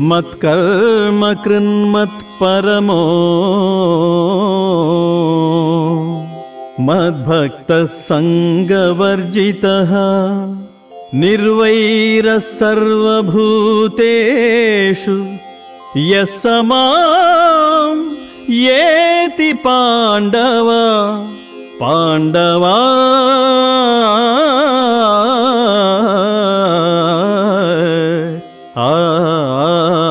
మత్కర్మ కృన్మత్పరమో మద్భక్త సంగవర్జిత నిర్వైర సర్వభూతేషు యస్సమాం ఏతి పాండవ పాండవా ఆ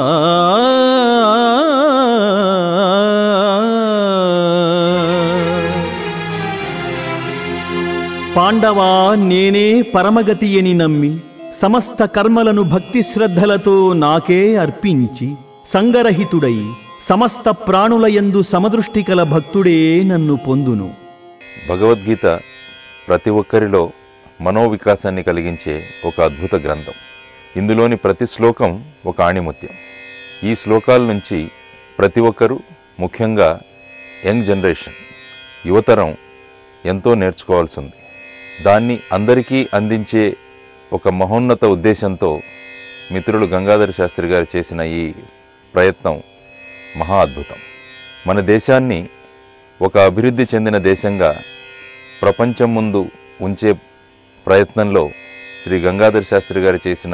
పాండవా నేనే పరమగతి అని నమ్మి సమస్త కర్మలను భక్తి శ్రద్ధలతో నాకే అర్పించి సంగరహితుడై సమస్త ప్రాణులయందు సమదృష్టి కల భక్తుడే నన్ను పొందును భగవద్గీత ప్రతి ఒక్కరిలో మనోవికాసాన్ని కలిగించే ఒక అద్భుత గ్రంథం ఇందులోని ప్రతి శ్లోకం ఒక ఆణిముత్యం ఈ శ్లోకాల నుంచి ప్రతి ఒక్కరూ ముఖ్యంగా యంగ్ జనరేషన్ యువతరం ఎంతో నేర్చుకోవాల్సి ఉంది దాన్ని అందరికీ అందించే ఒక మహోన్నత ఉద్దేశంతో మిత్రులు గంగాధర శాస్త్రి గారు చేసిన ఈ ప్రయత్నం మహా అద్భుతం మన దేశాన్ని ఒక అభివృద్ధి చెందిన దేశంగా ప్రపంచం ముందు ఉంచే ప్రయత్నంలో శ్రీ గంగాధర శాస్త్రి గారు చేసిన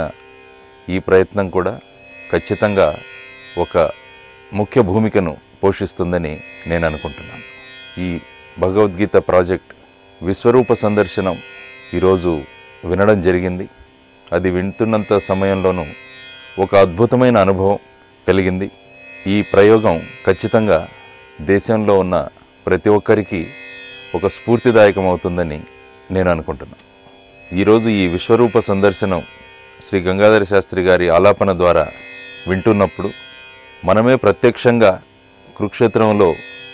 ఈ ప్రయత్నం కూడా ఖచ్చితంగా ఒక ముఖ్య భూమికను పోషిస్తుందని నేను అనుకుంటున్నాను ఈ భగవద్గీత ప్రాజెక్ట్ విశ్వరూప సందర్శనం ఈరోజు వినడం జరిగింది అది వింటున్నంత సమయంలోనూ ఒక అద్భుతమైన అనుభవం కలిగింది ఈ ప్రయోగం ఖచ్చితంగా దేశంలో ఉన్న ప్రతి ఒక్కరికి ఒక స్ఫూర్తిదాయకం అవుతుందని నేను అనుకుంటున్నాను ఈరోజు ఈ విశ్వరూప సందర్శనం శ్రీ గంగాధర శాస్త్రి గారి ఆలాపన ద్వారా వింటున్నప్పుడు మనమే ప్రత్యక్షంగా కురుక్షేత్రంలో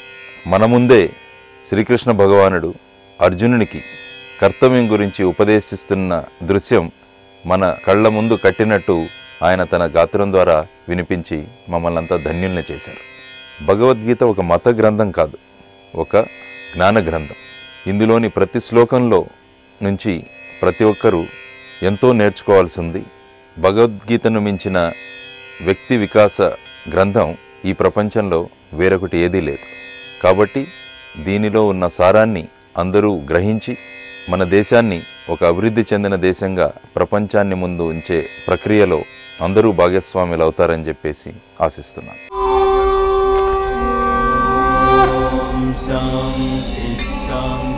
మన ముందే శ్రీకృష్ణ భగవానుడు అర్జునునికి కర్తవ్యం గురించి ఉపదేశిస్తున్న దృశ్యం మన కళ్ళ ముందు కట్టినట్టు ఆయన తన గాత్రం ద్వారా వినిపించి మమ్మల్ని అంతా ధన్యుల్ని చేశారు భగవద్గీత ఒక మత గ్రంథం కాదు ఒక జ్ఞాన గ్రంథం ఇందులోని ప్రతి శ్లోకంలో నుంచి ప్రతి ఒక్కరూ ఎంతో నేర్చుకోవాల్సి ఉంది భగవద్గీతను మించిన వ్యక్తి వికాస గ్రంథం ఈ ప్రపంచంలో వేరొకటి ఏదీ లేదు కాబట్టి దీనిలో ఉన్న సారాన్ని అందరూ గ్రహించి మన దేశాన్ని ఒక అభివృద్ధి చెందిన దేశంగా ప్రపంచాన్ని ముందు ఉంచే ప్రక్రియలో అందరూ భాగస్వాములు అవుతారని చెప్పేసి ఆశిస్తున్నాను శాంతి శాంతి